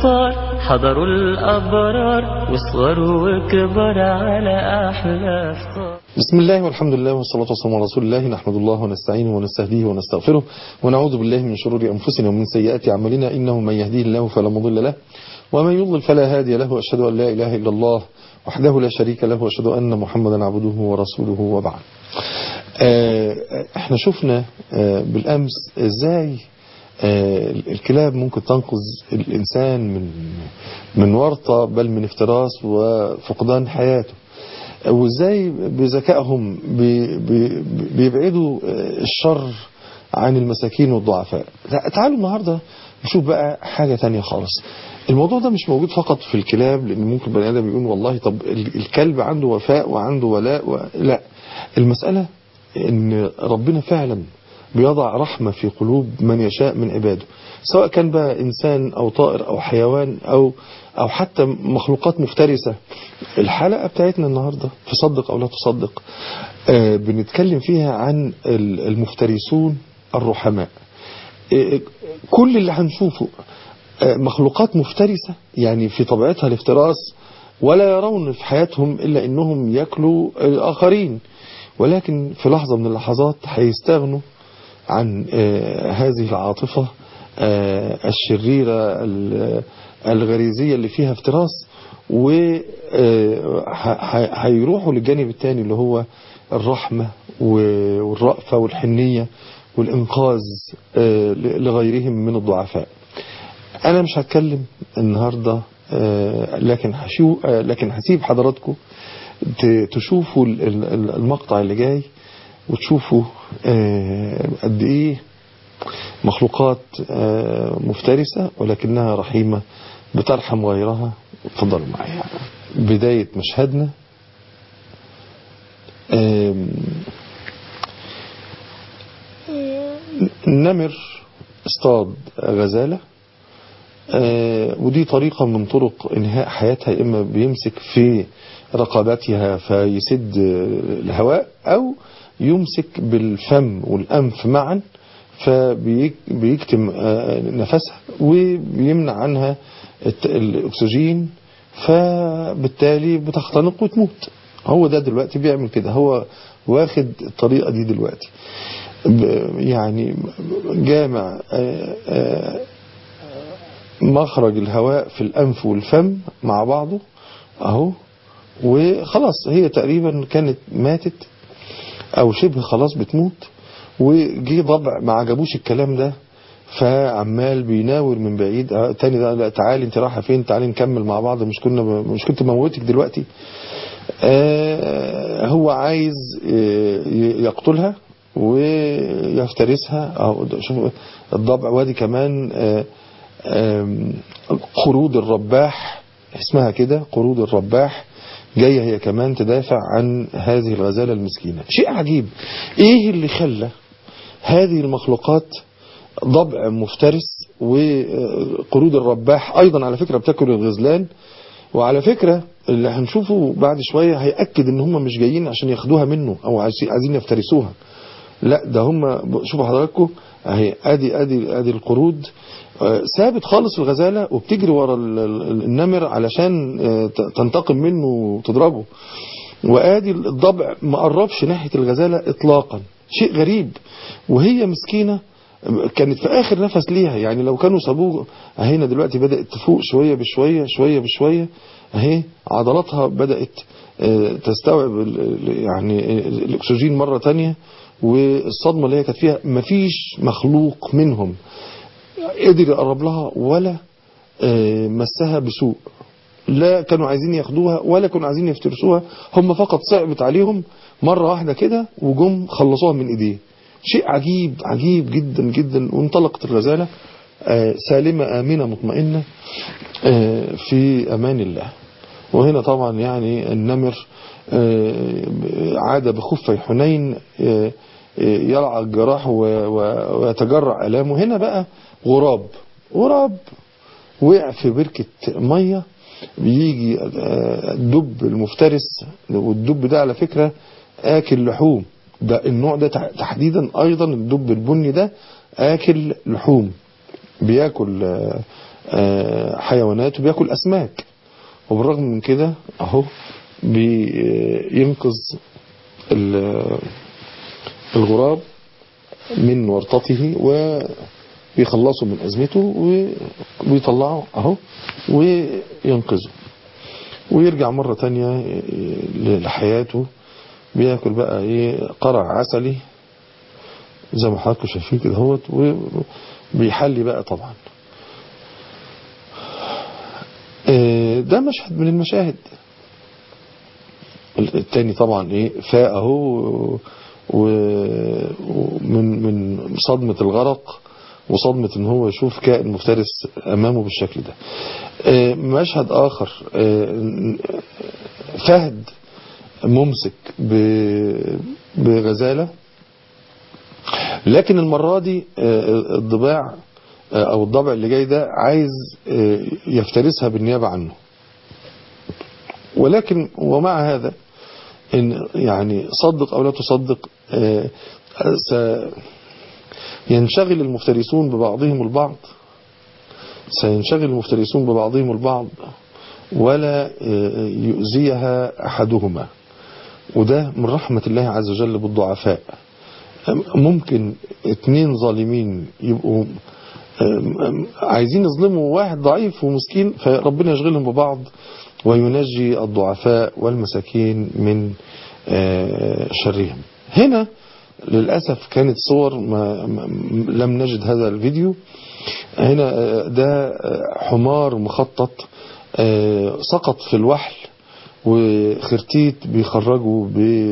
إفطار حضروا الأبرار وصغروا وكبر على أحلى إفطار بسم الله والحمد لله والصلاة والسلام على رسول الله نحمد الله ونستعينه ونستهديه ونستغفره ونعوذ بالله من شرور أنفسنا ومن سيئات أعمالنا إنه من يهديه الله فلا مضل له ومن يضلل فلا هادي له وأشهد أن لا إله إلا الله وحده لا شريك له وأشهد أن محمدا عبده ورسوله وبعد احنا شفنا بالأمس ازاي الكلاب ممكن تنقذ الإنسان من من ورطة بل من افتراس وفقدان حياته وازاي بذكائهم بيبعدوا الشر عن المساكين والضعفاء تعالوا النهاردة نشوف بقى حاجة تانية خالص الموضوع ده مش موجود فقط في الكلاب لأن ممكن بني آدم يقول والله طب الكلب عنده وفاء وعنده ولاء و... لا المسألة ان ربنا فعلا بيضع رحمة في قلوب من يشاء من عباده سواء كان بقى إنسان أو طائر أو حيوان أو أو حتى مخلوقات مفترسة الحلقة بتاعتنا النهاردة في صدق أو لا تصدق آه بنتكلم فيها عن المفترسون الرحماء آه كل اللي هنشوفه آه مخلوقات مفترسة يعني في طبيعتها الافتراس ولا يرون في حياتهم إلا أنهم يأكلوا الآخرين ولكن في لحظة من اللحظات هيستغنوا عن هذه العاطفة الشريرة الغريزية اللي فيها افتراس وهيروحوا للجانب الثاني اللي هو الرحمة والرأفة والحنية والإنقاذ لغيرهم من الضعفاء أنا مش هتكلم النهاردة لكن هشو لكن هسيب حضراتكم تشوفوا المقطع اللي جاي وتشوفوا قد ايه مخلوقات مفترسة ولكنها رحيمة بترحم غيرها اتفضلوا معايا بداية مشهدنا نمر اصطاد غزالة ودي طريقة من طرق انهاء حياتها اما بيمسك في رقبتها فيسد الهواء او يمسك بالفم والأنف معا فبيكتم نفسها وبيمنع عنها الأكسجين فبالتالي بتختنق وتموت هو ده دلوقتي بيعمل كده هو واخد الطريقة دي دلوقتي يعني جامع مخرج الهواء في الأنف والفم مع بعضه اهو وخلاص هي تقريبا كانت ماتت او شبه خلاص بتموت وجي ضبع ما عجبوش الكلام ده فعمال بيناور من بعيد اه تاني ده لا تعالي انت رايحه فين تعالي نكمل مع بعض مش كنا مش كنت موتك دلوقتي آه هو عايز يقتلها ويفترسها اهو شوف الضبع وادي كمان آه آه قرود الرباح اسمها كده قرود الرباح جاية هي كمان تدافع عن هذه الغزالة المسكينة شيء عجيب ايه اللي خلى هذه المخلوقات ضبع مفترس وقرود الرباح ايضا على فكرة بتاكل الغزلان وعلى فكرة اللي هنشوفه بعد شوية هيأكد ان هم مش جايين عشان ياخدوها منه او عايزين يفترسوها لا ده هم شوفوا حضراتكم اهي ادي ادي ادي القرود ثابت خالص الغزالة وبتجري ورا النمر علشان تنتقم منه وتضربه وادي الضبع ما قربش ناحية الغزالة اطلاقا شيء غريب وهي مسكينة كانت في اخر نفس ليها يعني لو كانوا سابوه اهينا دلوقتي بدأت تفوق شوية بشوية شوية بشوية اهي عضلاتها بدأت تستوعب يعني الاكسجين مرة تانية والصدمة اللي هي كانت فيها مفيش مخلوق منهم قدر يقرب لها ولا مسها بسوء لا كانوا عايزين ياخدوها ولا كانوا عايزين يفترسوها هم فقط صعبت عليهم مرة واحدة كده وجم خلصوها من ايديه شيء عجيب عجيب جدا جدا وانطلقت الغزالة سالمة آمنة مطمئنة في أمان الله وهنا طبعا يعني النمر عاد بخفي حنين يرعى الجراح ويتجرع ألامه هنا بقى غراب غراب وقع في بركة مية بيجي الدب المفترس والدب ده على فكرة آكل لحوم ده النوع ده تحديدا أيضا الدب البني ده آكل لحوم بياكل آه، حيوانات وبياكل أسماك وبالرغم من كده أهو بينقذ ال- الغراب من ورطته وبيخلصه من أزمته و- ويطلعه أهو وينقذه ويرجع مرة تانية لحياته بياكل بقى ايه قرع عسلي زي ما حضراتكم شايفين كده اهوت وبيحلي بقى طبعا آه، ده مشهد من المشاهد التاني طبعا ايه فاء اهو ومن من صدمة الغرق وصدمة ان هو يشوف كائن مفترس امامه بالشكل ده آه، مشهد اخر آه، فهد ممسك ب- بغزالة لكن المرة دي آه، الضباع آه، او الضبع اللي جاي ده عايز آه، يفترسها بالنيابة عنه ولكن ومع هذا إن يعني صدق أو لا تصدق آه، سينشغل المفترسون ببعضهم البعض سينشغل المفترسون ببعضهم البعض ولا آه، يؤذيها أحدهما وده من رحمة الله عز وجل بالضعفاء ممكن اتنين ظالمين يبقوا آم، عايزين يظلموا واحد ضعيف ومسكين فربنا يشغلهم ببعض وينجي الضعفاء والمساكين من آه، شرهم هنا للأسف كانت صور ما ما- لم نجد هذا الفيديو هنا آه، ده آه، حمار مخطط آه، سقط في الوحل وخرتيت بيخرجوا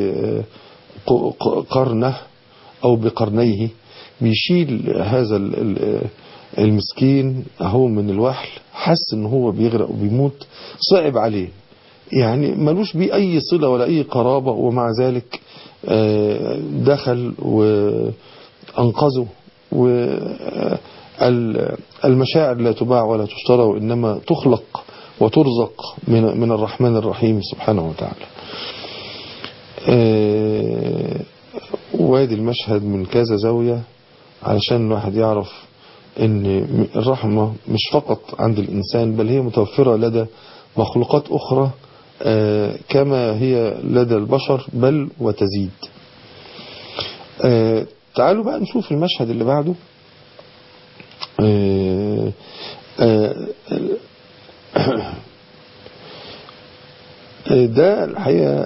بقرنه أو بقرنيه بيشيل هذا ال- ال- المسكين اهو من الوحل حس ان هو بيغرق وبيموت صعب عليه يعني ملوش بيه اي صلة ولا اي قرابة ومع ذلك آه، دخل وانقذه والمشاعر لا تباع ولا تشترى وانما تخلق وترزق من من الرحمن الرحيم سبحانه وتعالى آه، وادي المشهد من كذا زاوية علشان الواحد يعرف ان الرحمة مش فقط عند الانسان بل هي متوفرة لدى مخلوقات اخرى آه، كما هي لدى البشر بل وتزيد آه، تعالوا بقى نشوف المشهد اللي بعده آه، آه، آه، ده الحقيقة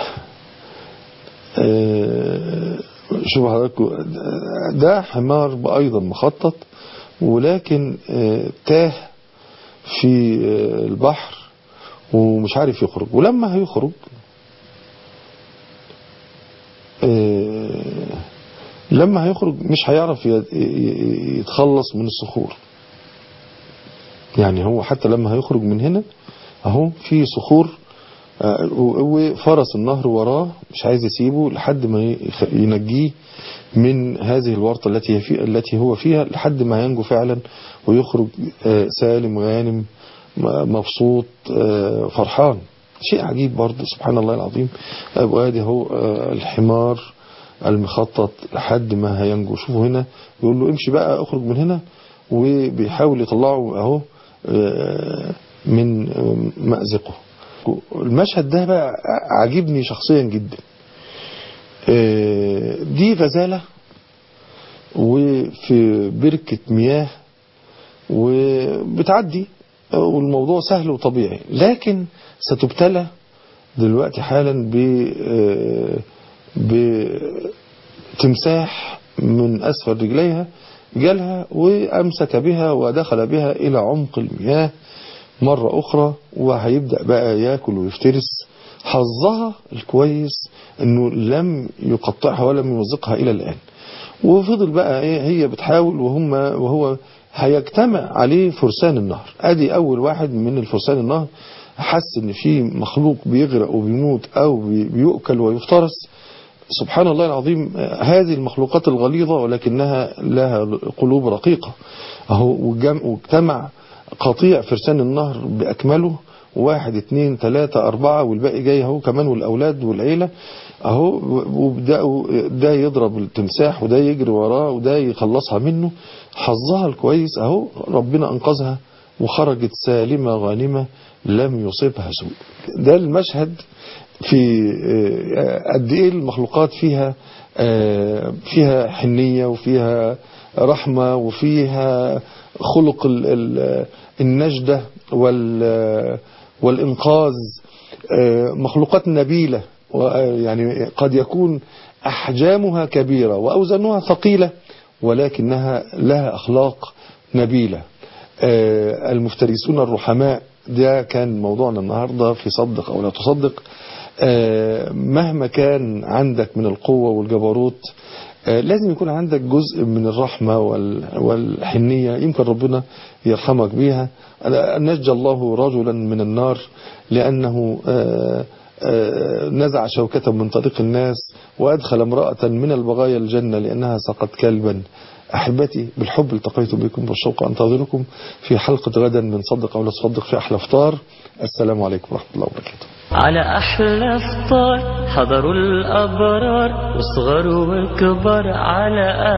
آه، شوف حضراتكم ده حمار أيضا مخطط ولكن آه، تاه في آه، البحر ومش عارف يخرج ولما هيخرج آه، لما هيخرج مش هيعرف ي- ي- يتخلص من الصخور يعني هو حتى لما هيخرج من هنا اهو في صخور آه، وفرس النهر وراه مش عايز يسيبه لحد ما يخ- ينجيه من هذه الورطة التي هي في التي هو فيها لحد ما ينجو فعلا ويخرج آه، سالم غانم م- مبسوط آه، فرحان شيء عجيب برضه سبحان الله العظيم آه، وادي هو آه، الحمار المخطط لحد ما هينجو شوفوا هنا يقول له امشي بقى اخرج من هنا وبيحاول يطلعه اهو آه، من آه، مأزقه المشهد ده بقى عجبني شخصيا جدا آه، دي غزالة وفي بركة مياه وبتعدي والموضوع سهل وطبيعي لكن ستبتلى دلوقتي حالا ب آه، بتمساح من أسفل رجليها جالها وأمسك بها ودخل بها إلى عمق المياه مرة أخرى وهيبدأ بقى ياكل ويفترس حظها الكويس انه لم يقطعها ولم يمزقها الى الان وفضل بقى ايه هي بتحاول وهم وهو هيجتمع عليه فرسان النهر ادي اول واحد من الفرسان النهر حس ان في مخلوق بيغرق وبيموت او بي- بيؤكل ويفترس سبحان الله العظيم آه، هذه المخلوقات الغليظة ولكنها لها قلوب رقيقة اهو وجم- واجتمع قطيع فرسان النهر بأكمله واحد اتنين تلاتة أربعة والباقي جاي اهو كمان والأولاد والعيلة اهو وبدأوا ده يضرب التمساح وده يجري وراه وده يخلصها منه حظها الكويس اهو ربنا أنقذها وخرجت سالمة غانمة لم يصبها سوء ده المشهد في آه، قد ايه المخلوقات فيها آه، فيها حنية وفيها رحمة وفيها خلق ال- ال- النجدة وال- والإنقاذ آه، مخلوقات نبيلة يعني قد يكون أحجامها كبيرة وأوزانها ثقيلة ولكنها لها أخلاق نبيلة آه، المفترسون الرحماء ده كان موضوعنا النهاردة في صدق أو لا تصدق آه، مهما كان عندك من القوة والجبروت آه، لازم يكون عندك جزء من الرحمة وال- والحنية يمكن ربنا يرحمك بيها أن نجى الله رجلا من النار لأنه آه، آه، نزع شوكة من طريق الناس وأدخل امرأة من البغايا الجنة لأنها سقت كلبا أحبتي بالحب التقيت بكم والشوق أنتظركم في حلقة غدا من صدق أو لا تصدق في أحلى فطار السلام عليكم ورحمة الله وبركاته على أحلى فطار حضروا الأبرار وصغروا وكبر على